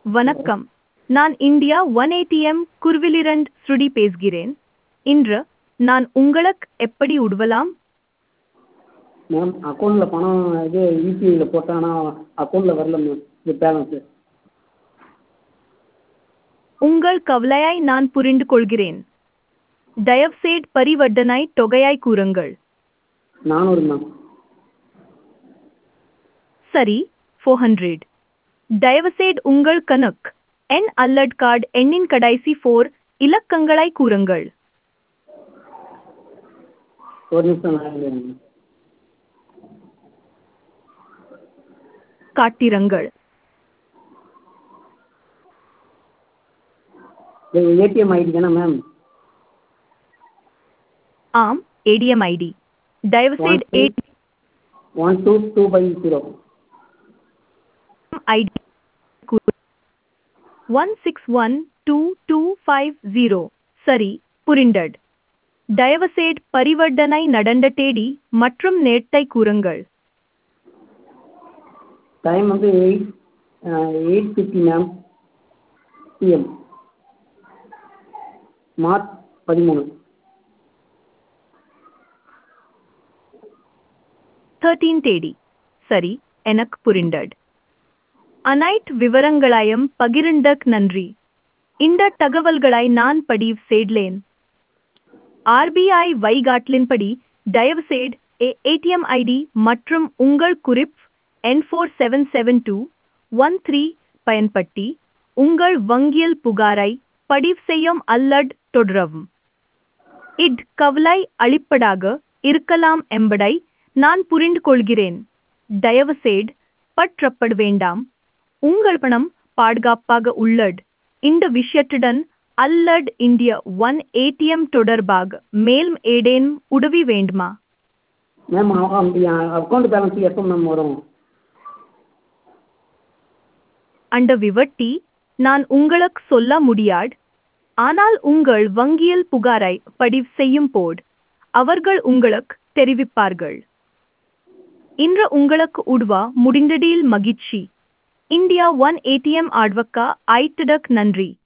வணக்கம் நான் India one ATM குர்விலிரண்ட் ஸ்ருடி பேசுகிறேன் இன்று நான் உங்களுக்கு எப்படி உதவலாம் மேம் அக்கௌண்ட்டில் பணம் இது யூபிஐயில் போட்டேன் ஆனால் அக்கௌண்ட்டில் வரல மேம் இது பேலன்ஸு உங்கள் கவலையை நான் புரிந்து கொள்கிறேன் தயவுசெய்து பரிவர்த்தனை தொகையாய் கூறுங்கள் நானூறு மேம் சரி ஃபோர் ஹண்ட்ரட் தயவுசெய்து உங்கள் கணக்கு என் அல்லட் கார்டு எண்ணின் கடைசி ஃபோர் இலக்கங்களாய் கூறுங்கள் ஒரு நிமிஷம் நான் எழுதுறேன் மேம் காட்டிரங்கள் இது ஏடிஎம் ஐடி தானே மேம் ஆம் ஏடிஎம் ஐடி தயவுசெய்து One, two. ATM one two two five zero ID one six one two two five zero சரி புரிந்தது தயவுசெய்து பரிவர்த்தனை நடந்த தேதி மற்றும் நேரத்தை கூறுங்கள் டைம் வந்து eight eight fifty ma'am PM March பதிமூணு தேர்ட்டீன் தேதி சரி எனக்கு புரிந்தது அனைத்து விவரங்களையும் பகிர்ந்தக் நன்றி இந்த தகவல்களை நான் பதிவு செய்தேன் ஆர்பிஐ வைகாட்டிலின்படி தயவுசெய்து ஏடிஎம் ஐடி மற்றும் உங்கள் குறிப் என் four seven seven two one three பயன்படுத்தி உங்கள் வங்கியல் புகாரை பதிவு செய்யும் அல்லது தொடரவும் இட் கவலை அளிப்பதாக இருக்கலாம் என்பதை நான் புரிந்து கொள்கிறேன் தயவுசெய்து பற்றப்பட வேண்டாம் உங்கள் பணம் பாதுகாப்பாக உள்ளது இந்த விஷயத்துடன் அல்லட் இந்தியா ஒன் ஏடிஎம் தொடர்பாக மேலும் ஏதேனும் உதவி வேண்டுமா மேம் அக்கௌண்ட் பேலன்ஸ் எப்போ மேம் வரும் அந்த விவட்டி நான் உங்களுக்கு சொல்ல முடியாது ஆனால் உங்கள் வங்கியல் புகாரை பதிவு செய்யும் போது அவர்கள் உங்களுக்கு தெரிவிப்பார்கள் இன்று உங்களுக்கு உடுவா முடிந்ததில் மகிழ்ச்சி இந்தியா ஒன் ஏடிஎம் ஆட்வக்கா ஐட்டடக் நன்றி